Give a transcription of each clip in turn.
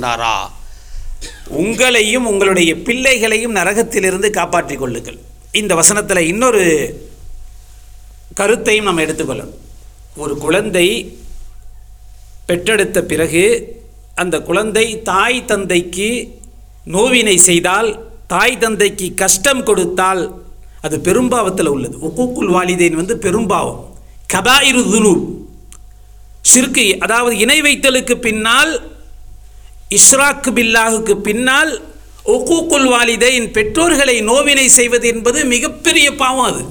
கொண்டாரா உங்களையும் உங்களுடைய பிள்ளைகளையும் நரகத்திலிருந்து காப்பாற்றிக் கொள்ளுங்கள் இந்த வசனத்தில் இன்னொரு கருத்தையும் நம்ம எடுத்துக்கொள்ளணும் ஒரு குழந்தை பெற்றெடுத்த பிறகு அந்த குழந்தை தாய் தந்தைக்கு நோவினை செய்தால் தாய் தந்தைக்கு கஷ்டம் கொடுத்தால் அது பெரும்பாவத்தில் உள்ளது உக்கூக்குல் வாலிதேன் வந்து பெரும்பாவம் கபாயிரு துனூப் ஷிர்கு அதாவது இணை வைத்தலுக்கு பின்னால் இஷ்ராக்கு பில்லாஹுக்கு பின்னால் ஒக்கூக்குல் வாலிதைன் பெற்றோர்களை நோவினை செய்வது என்பது மிகப்பெரிய பாவம் அது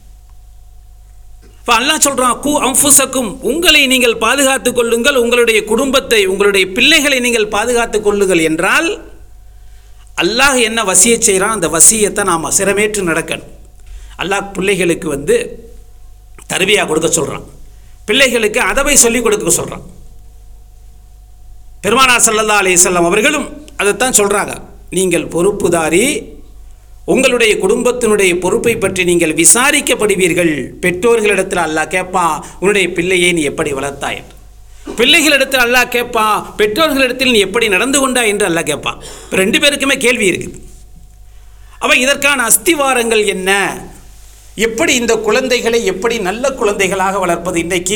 இப்போ அல்லாஹ் சொல்கிறான் கூ அம்புசக்கும் உங்களை நீங்கள் பாதுகாத்துக் கொள்ளுங்கள் உங்களுடைய குடும்பத்தை உங்களுடைய பிள்ளைகளை நீங்கள் பாதுகாத்துக் கொள்ளுங்கள் என்றால் அல்லாஹ் என்ன வசியை செய்கிறான் அந்த வசியத்தை நாம் சிரமேற்று நடக்கணும் அல்லாஹ் பிள்ளைகளுக்கு வந்து தருவியாக கொடுக்க சொல்கிறான் பிள்ளைகளுக்கு அதவை சொல்லிக் கொடுக்க சொல்கிறான் பெருமானார் சல்லல்லா அலிசல்லாம் அவர்களும் அதைத்தான் சொல்கிறாங்க நீங்கள் பொறுப்புதாரி உங்களுடைய குடும்பத்தினுடைய பொறுப்பை பற்றி நீங்கள் விசாரிக்கப்படுவீர்கள் பெற்றோர்களிடத்தில் அல்லாஹ் கேட்பான் உன்னுடைய பிள்ளையை நீ எப்படி வளர்த்தாய் என்று. பிள்ளைகளிடத்தில் அல்லாஹ் கேட்பான் பெற்றோர்களிடத்தில் நீ எப்படி நடந்து கொண்டாய் என்று அல்லாஹ் கேட்பான் இப்போ ரெண்டு பேருக்குமே கேள்வி இருக்குது அப்போ இதற்கான அஸ்திவாரங்கள் என்ன எப்படி இந்த குழந்தைகளை எப்படி நல்ல குழந்தைகளாக வளர்ப்பது இன்னைக்கு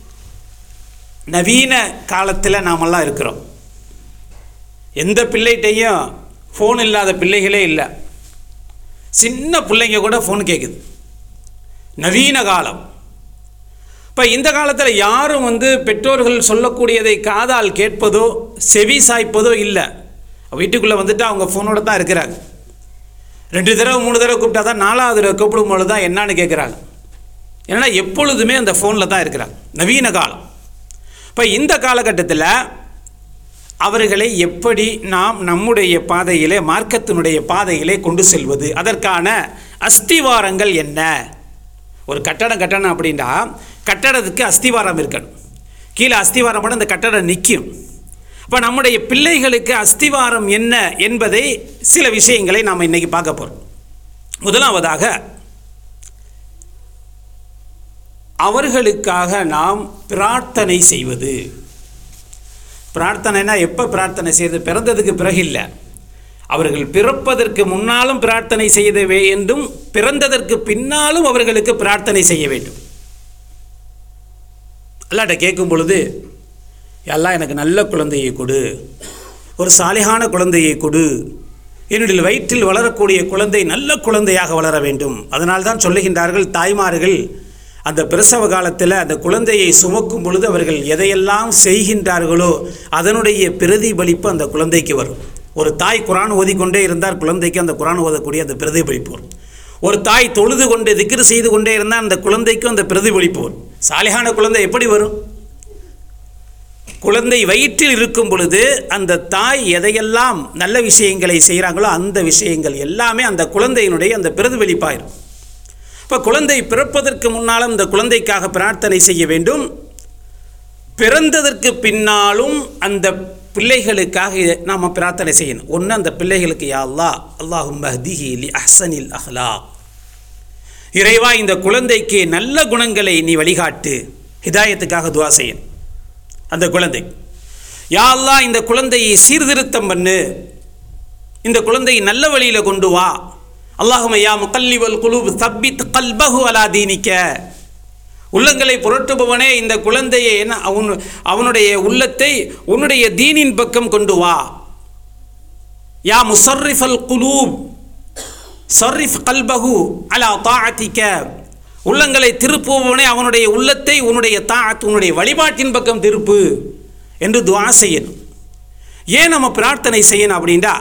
நவீன காலத்தில் நாமெல்லாம் இருக்கிறோம் எந்த பிள்ளைகிட்டையும் ஃபோன் இல்லாத பிள்ளைகளே இல்லை சின்ன பிள்ளைங்க கூட ஃபோன் கேட்குது நவீன காலம் இப்போ இந்த காலத்தில் யாரும் வந்து பெற்றோர்கள் சொல்லக்கூடியதை காதால் கேட்பதோ செவி சாய்ப்பதோ இல்லை வீட்டுக்குள்ளே வந்துட்டு அவங்க ஃபோனோட தான் இருக்கிறாங்க ரெண்டு தடவை மூணு தடவை கூப்பிட்டா தான் நாலாவது தடவை கூப்பிடும்போது தான் என்னான்னு கேட்குறாங்க ஏன்னா எப்பொழுதுமே அந்த ஃபோனில் தான் இருக்கிறாங்க நவீன காலம் இப்போ இந்த காலகட்டத்தில் அவர்களை எப்படி நாம் நம்முடைய பாதையிலே மார்க்கத்தினுடைய பாதையிலே கொண்டு செல்வது அதற்கான அஸ்திவாரங்கள் என்ன ஒரு கட்டடம் கட்டணும் அப்படின்னா கட்டடத்துக்கு அஸ்திவாரம் இருக்கணும் கீழே அஸ்திவாரம் போட அந்த கட்டடம் நிற்கும் அப்போ நம்முடைய பிள்ளைகளுக்கு அஸ்திவாரம் என்ன என்பதை சில விஷயங்களை நாம் இன்னைக்கு பார்க்க போகிறோம் முதலாவதாக அவர்களுக்காக நாம் பிரார்த்தனை செய்வது பிரார்த்தனைனா எப்போ பிரார்த்தனை செய்வது பிறந்ததுக்கு பிறகு இல்லை அவர்கள் பிறப்பதற்கு முன்னாலும் பிரார்த்தனை செய்ய வேண்டும் பிறந்ததற்கு பின்னாலும் அவர்களுக்கு பிரார்த்தனை செய்ய வேண்டும் அல்லாட்ட கேட்கும் பொழுது எல்லாம் எனக்கு நல்ல குழந்தையை கொடு ஒரு சாலிகான குழந்தையை கொடு என்னுடைய வயிற்றில் வளரக்கூடிய குழந்தை நல்ல குழந்தையாக வளர வேண்டும் அதனால் தான் சொல்லுகின்றார்கள் தாய்மார்கள் அந்த பிரசவ காலத்தில் அந்த குழந்தையை சுமக்கும் பொழுது அவர்கள் எதையெல்லாம் செய்கின்றார்களோ அதனுடைய பிரதிபலிப்பு அந்த குழந்தைக்கு வரும் ஒரு தாய் குரான் ஓதிக்கொண்டே இருந்தால் குழந்தைக்கு அந்த குரான் ஓதக்கூடிய அந்த பிரதிபலிப்பு வரும் ஒரு தாய் தொழுது கொண்டு திக்ரு செய்து கொண்டே இருந்தால் அந்த குழந்தைக்கும் அந்த பிரதிபலிப்பு வரும் சாலிகான குழந்தை எப்படி வரும் குழந்தை வயிற்றில் இருக்கும் பொழுது அந்த தாய் எதையெல்லாம் நல்ல விஷயங்களை செய்கிறாங்களோ அந்த விஷயங்கள் எல்லாமே அந்த குழந்தையினுடைய அந்த பிரதிபலிப்பாயிரும் இப்போ குழந்தை பிறப்பதற்கு முன்னாலும் இந்த குழந்தைக்காக பிரார்த்தனை செய்ய வேண்டும் பிறந்ததற்கு பின்னாலும் அந்த பிள்ளைகளுக்காக நாம் பிரார்த்தனை செய்யணும் ஒன்று அந்த பிள்ளைகளுக்கு யா அல்லா அல்லாஹும் மஹ்திஹி லி அஹ்சனில் அஹ்லா இறைவா இந்த குழந்தைக்கு நல்ல குணங்களை நீ வழிகாட்டு ஹிதாயத்துக்காக துவா செய்யணும் அந்த குழந்தை யா அல்லாஹ் இந்த குழந்தையை சீர்திருத்தம் பண்ணு இந்த குழந்தையை நல்ல வழியில் கொண்டு வா அல்லாஹும யா முகல்லிவல் குலூப் தப்பித் கல்பஹு அலா தீனிக்க உள்ளங்களை புரட்டுபவனே இந்த குழந்தையை என்ன அவன் அவனுடைய உள்ளத்தை உன்னுடைய தீனின் பக்கம் கொண்டு வா யா முசர்ரிஃபல் குலூப் சர்ரிஃப் கல்பஹு அலா தாஅத்திக்க உள்ளங்களை திருப்புபவனே அவனுடைய உள்ளத்தை உன்னுடைய தாத் உன்னுடைய வழிபாட்டின் பக்கம் திருப்பு என்று துவா செய்யணும் ஏன் நம்ம பிரார்த்தனை செய்யணும் அப்படின்டா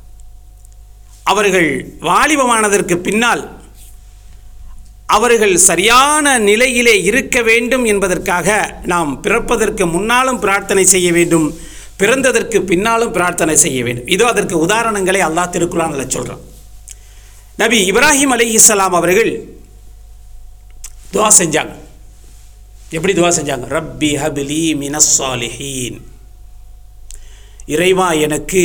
அவர்கள் வாலிபமானதற்கு பின்னால் அவர்கள் சரியான நிலையிலே இருக்க வேண்டும் என்பதற்காக நாம் பிறப்பதற்கு முன்னாலும் பிரார்த்தனை செய்ய வேண்டும் பிறந்ததற்கு பின்னாலும் பிரார்த்தனை செய்ய வேண்டும் இதோ அதற்கு உதாரணங்களை அல்லாஹ் திருக்குறானில் சொல்கிறான் நபி இப்ராஹிம் அலிஹிஸ்லாம் அவர்கள் துவா செஞ்சாங்க எப்படி துவா செஞ்சாங்க ரப்பி ஹபிலி மினஸ்ஸாலிஹீன் இறைவா எனக்கு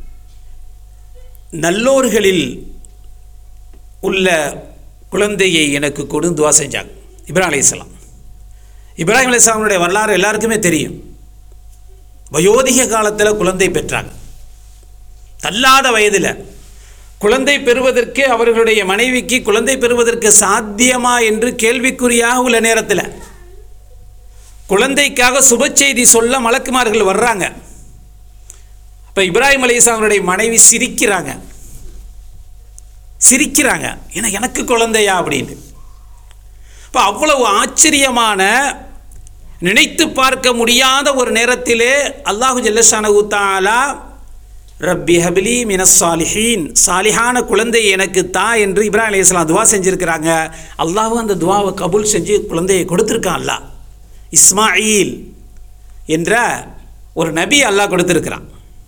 நல்லோர்களில் உள்ள குழந்தையை எனக்கு கொடு துவா செஞ்சாங்க இப்ராஹிம் அலையாம் இப்ராஹிம் அலையாமுடைய வரலாறு எல்லாருக்குமே தெரியும் வயோதிக காலத்தில் குழந்தை பெற்றாங்க தள்ளாத வயதில் குழந்தை பெறுவதற்கு அவர்களுடைய மனைவிக்கு குழந்தை பெறுவதற்கு சாத்தியமா என்று கேள்விக்குறியாக உள்ள நேரத்தில் குழந்தைக்காக சுப செய்தி சொல்ல மலக்குமார்கள் வர்றாங்க இப்போ இப்ராஹிம் அலிஸ்லாமனுடைய மனைவி சிரிக்கிறாங்க சிரிக்கிறாங்க ஏன்னா எனக்கு குழந்தையா அப்படின்னு இப்போ அவ்வளவு ஆச்சரியமான நினைத்து பார்க்க முடியாத ஒரு நேரத்திலே அல்லாஹு ஜல்லஷானு தாலா ரப்பி ஹபிலி மினஸ் சாலிஹீன் சாலிஹான குழந்தை எனக்கு தா என்று இப்ராஹிம் அலையாம் துவா செஞ்சுருக்கிறாங்க அல்லாஹும் அந்த துவாவை கபூல் செஞ்சு குழந்தையை கொடுத்துருக்கான் அல்லாஹ் இஸ்மாயில் என்ற ஒரு நபி அல்லாஹ் கொடுத்துருக்கிறான்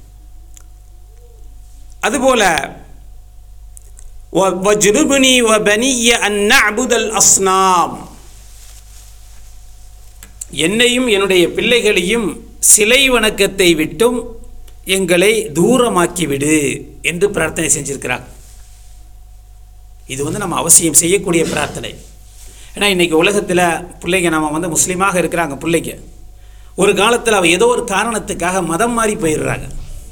அதுபோல وَجْنُبْنِي وَبَنِيَّ أَن نَّعْبُدَ الْأَصْنَامَ என்னையும் என்னுடைய பிள்ளைகளையும் சிலை வணக்கத்தை விட்டும் எங்களை தூரமாக்கிவிடு என்று பிரார்த்தனை செஞ்சிருக்கிறார் இது வந்து நம்ம அவசியம் செய்யக்கூடிய பிரார்த்தனை ஏன்னா இன்றைக்கி உலகத்தில் பிள்ளைங்க நம்ம வந்து முஸ்லீமாக இருக்கிறாங்க பிள்ளைங்க ஒரு காலத்தில் அவ ஏதோ ஒரு காரணத்துக்காக மதம் மாறி போயிடுறாங்க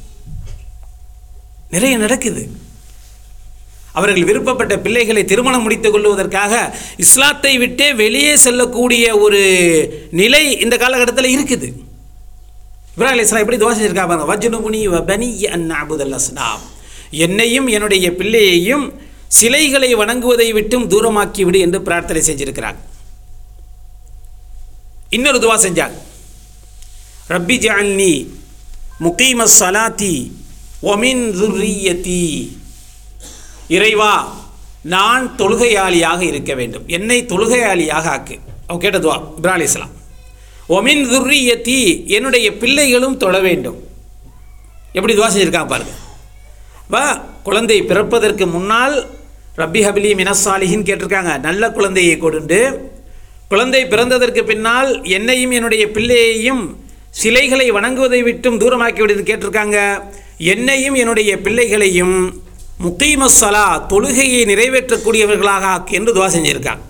நிறைய நடக்குது அவர்கள் விருப்பப்பட்ட பிள்ளைகளை திருமணம் முடித்துக் கொள்வதற்காக இஸ்லாத்தை விட்டே வெளியே செல்லக்கூடிய ஒரு நிலை இந்த காலகட்டத்தில் இருக்குது இப்ராஹிம் இஸ்லாம் எப்படி துவா செஞ்சிருக்கா பாருங்க வஜ்னுபுனி வபனி அந்நாபுதல் அஸ்லாம் என்னையும் என்னுடைய பிள்ளையையும் சிலைகளை வணங்குவதை விட்டும் தூரமாக்கி விடு என்று பிரார்த்தனை செஞ்சிருக்கிறாங்க இன்னொரு துவா செஞ்சாங்க ரப்பி ஜால்னி முகீம சலாத்தி ஒமின் துர்ரியத்தி இறைவா நான் தொழுகையாளியாக இருக்க வேண்டும் என்னை தொழுகையாளியாக ஆக்கு அவன் கேட்ட துவா இப்ராஹிம் இஸ்லாம் ஒமின் துர்ரியத்தி என்னுடைய பிள்ளைகளும் தொழ வேண்டும் எப்படி துவா செஞ்சிருக்காங்க பாருங்க வா குழந்தை பிறப்பதற்கு முன்னால் ரப்பி ஹபிலி மினசாலிஹின்னு கேட்டிருக்காங்க நல்ல குழந்தையை கொடுண்டு குழந்தை பிறந்ததற்கு பின்னால் என்னையும் என்னுடைய பிள்ளையையும் சிலைகளை வணங்குவதை விட்டும் தூரமாக்கி விடுன்னு கேட்டிருக்காங்க என்னையும் என்னுடைய பிள்ளைகளையும் முக்கீமசலா தொழுகையை நிறைவேற்றக்கூடியவர்களாக ஆக்கு என்று துவா செஞ்சிருக்காங்க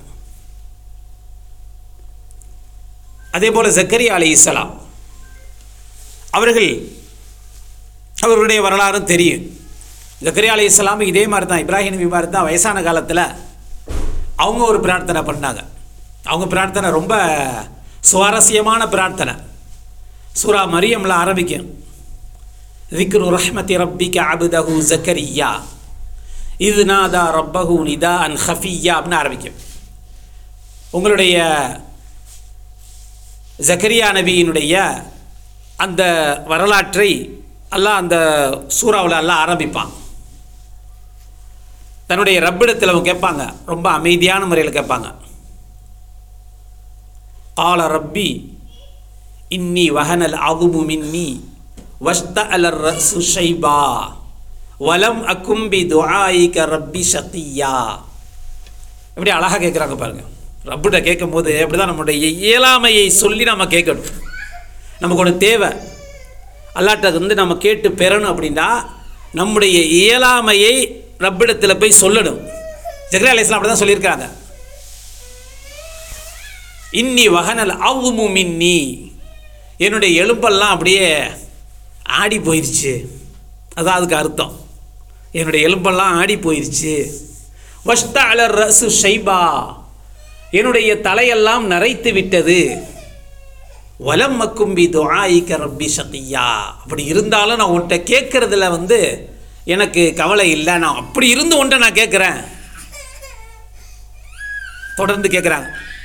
அதே போல் ஜக்கரியா அலி இஸ்லாம் அவர்கள் அவர்களுடைய வரலாறும் தெரியும் ஜக்கரியா அலி இஸ்லாம் இதே மாதிரி தான் இப்ராஹிம் நபி மாதிரி தான் வயசான காலத்தில் அவங்க ஒரு பிரார்த்தனை பண்ணாங்க அவங்க பிரார்த்தனை ரொம்ப சுவாரஸ்யமான பிரார்த்தனை சூரா மரியம்ல ஆரம்பிக்கும் ذكر رحمة ربك عبده زكريا إذ نادى ربه نداء خفيا அப்படின்னு ஆரம்பிக்கும் உங்களுடைய ஜக்கரியா நபியினுடைய அந்த வரலாற்றை அல்லாஹ் அந்த சூறாவில் எல்லாம் ஆரம்பிப்பான் தன்னுடைய ரப்பிடத்தில் அவங்க கேட்பாங்க ரொம்ப அமைதியான முறையில் கேட்பாங்க ஆல ரப்பி இன்னி வஹனல் அதுபு மின்னி வஷ்த அலர் ரசு ஷைபா வலம் அக்கும்பி துஆயிக ரப்பி ஷத்தியா எப்படி அழகாக கேட்குறாங்க பாருங்க ரப்பிட்ட கேட்கும்போது அப்படி தான் நம்முடைய இயலாமையை சொல்லி நம்ம கேட்கணும் நமக்கு ஒன்று தேவை அல்லாட்ட வந்து நம்ம கேட்டு பெறணும் அப்படின்னா நம்முடைய இயலாமையை ரப்பிடத்தில் போய் சொல்லணும் ஜெகரா அலிஸ்லாம் அப்படி தான் சொல்லியிருக்காங்க இன்னி வகனல் அவுமு மின்னி என்னுடைய எலும்பெல்லாம் அப்படியே ஆடி போயிடுச்சு அதான் அதுக்கு அர்த்தம் என்னுடைய எலும்பெல்லாம் ஆடி போயிடுச்சு வஷ்த அலர் ரசு ஷைபா என்னுடைய தலையெல்லாம் நரைத்து விட்டது வலம் மக்கும்பி துஆயிக்க ரப்பி சத்தியா அப்படி இருந்தாலும் நான் உன்கிட்ட கேட்குறதுல வந்து எனக்கு கவலை இல்லை நான் அப்படி இருந்து உன்ட்ட நான் கேட்குறேன் தொடர்ந்து கேட்குறாங்க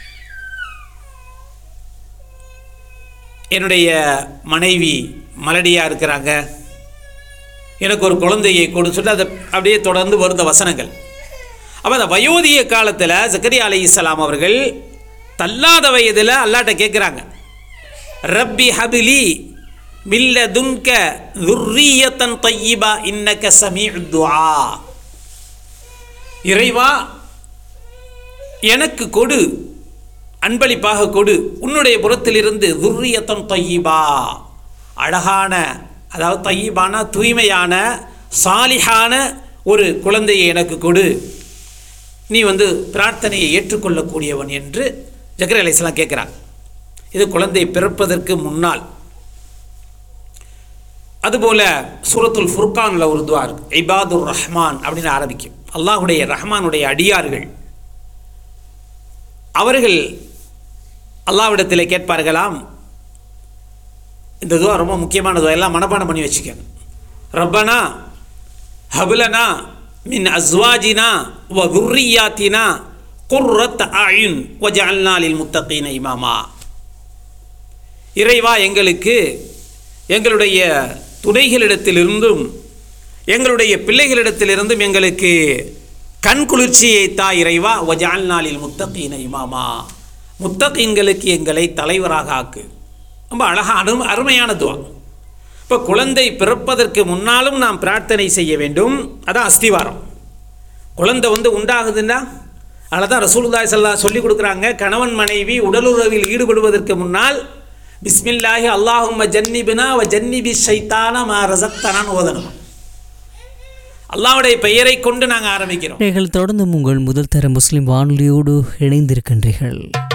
என்னுடைய மனைவி மலடியாக இருக்கிறாங்க எனக்கு ஒரு குழந்தையை கொடு சொல்லி அதை அப்படியே தொடர்ந்து வருந்த வசனங்கள் அப்போ அந்த வயோதிக காலத்தில் ஜக்கரியா அலி இஸ்லாம் அவர்கள் தள்ளாத வயதில் அல்லாட்ட கேட்குறாங்க ரப்பி ஹபிலி மில்ல துன்க துர்ரியத்தன் தையிபா இன்னக்க சமீ துஆ இறைவா எனக்கு கொடு அன்பளிப்பாக கொடு உன்னுடைய புறத்திலிருந்து துர்ரியத்தன் தையிபா அழகான அதாவது தையிபான தூய்மையான சாலிஹான ஒரு குழந்தையை எனக்கு கொடு நீ வந்து பிரார்த்தனையை ஏற்றுக்கொள்ளக்கூடியவன் என்று ஜக்கர் அலிஸ்லாம் கேட்குறாங்க இது குழந்தை பிறப்பதற்கு முன்னால் அதுபோல் சூரத்துல் ஃபுர்கானில் ஒரு துவா இருக்கு இபாதுர் ரஹ்மான் அப்படின்னு ஆரம்பிக்கும் அல்லாஹுடைய ரஹ்மானுடைய அடியார்கள் அவர்கள் அல்லாவிடத்தில் கேட்பார்களாம் இந்த துவா ரொம்ப முக்கியமான துவா எல்லாம் மனப்பாடம் பண்ணி வச்சுக்கோங்க ரப்பனா ஹபுலனா மின் அஸ்வாஜினா வ துர்ரியாத்தினா குர்ரத் அயுன் வஜஅல்னா லில் முத்தகீன இமாமா இறைவா எங்களுக்கு எங்களுடைய துணைகளிடத்திலிருந்தும் எங்களுடைய பிள்ளைகளிடத்திலிருந்தும் எங்களுக்கு கண் குளிர்ச்சியை தா இறைவா வஜால் நாளில் முத்தகீன இமாமா முத்தகீன்களுக்கு எங்களை தலைவராக ஆக்கு ரொம்ப அழகாக அரு அருமையான துவா இப்போ குழந்தை பிறப்பதற்கு முன்னாலும் நாம் பிரார்த்தனை செய்ய வேண்டும் அதான் அஸ்திவாரம் குழந்தை வந்து உண்டாகுதுன்னா அதில் தான் ரசூலுல்லாஹி ஸல்லல்லாஹு அலைஹி சொல்லி கொடுக்குறாங்க கணவன் மனைவி உடலுறவில் ஈடுபடுவதற்கு முன்னால் பிஸ்மில்லாஹி அல்லாஹும்ம ஜன்னிபினா வ ஜன்னிபி ஷைத்தான மா ரசக்தனான்னு ஓதணும் அல்லாஹ்வுடைய பெயரை கொண்டு நாங்கள் ஆரம்பிக்கிறோம் நீங்கள் தொடர்ந்து உங்கள் முதல் தர முஸ்லிம் வானொலியோடு இணைந்திருக்கின்றீர்கள்